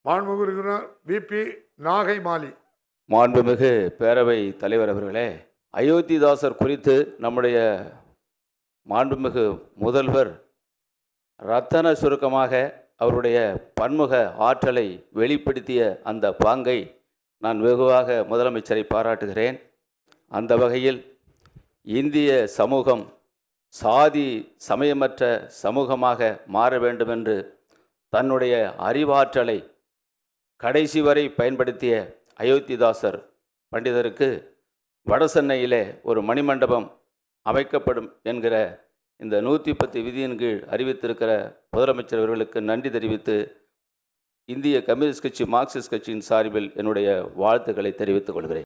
மாண்புமிகு விபி நாகை மாலி மாண்புமிகு பேரவை தலைவர் அவர்களே அயோத்திதாசர் குறித்து நம்முடைய மாண்புமிகு முதல்வர் ரத்தன சுருக்கமாக அவருடைய பன்முக ஆற்றலை வெளிப்படுத்திய அந்த பாங்கை நான் வெகுவாக முதலமைச்சரை பாராட்டுகிறேன் அந்த வகையில் இந்திய சமூகம் சாதி சமயமற்ற சமூகமாக மாற வேண்டும் என்று தன்னுடைய அறிவாற்றலை கடைசி வரை பயன்படுத்திய அயோத்திதாசர் பண்டிதருக்கு வடசென்னையிலே ஒரு மணிமண்டபம் அமைக்கப்படும் என்கிற இந்த நூற்றி பத்து விதியின் கீழ் அறிவித்திருக்கிற முதலமைச்சர் அவர்களுக்கு நன்றி தெரிவித்து இந்திய கம்யூனிஸ்ட் கட்சி மார்க்சிஸ்ட் கட்சியின் சார்பில் என்னுடைய வாழ்த்துக்களை தெரிவித்துக் கொள்கிறேன்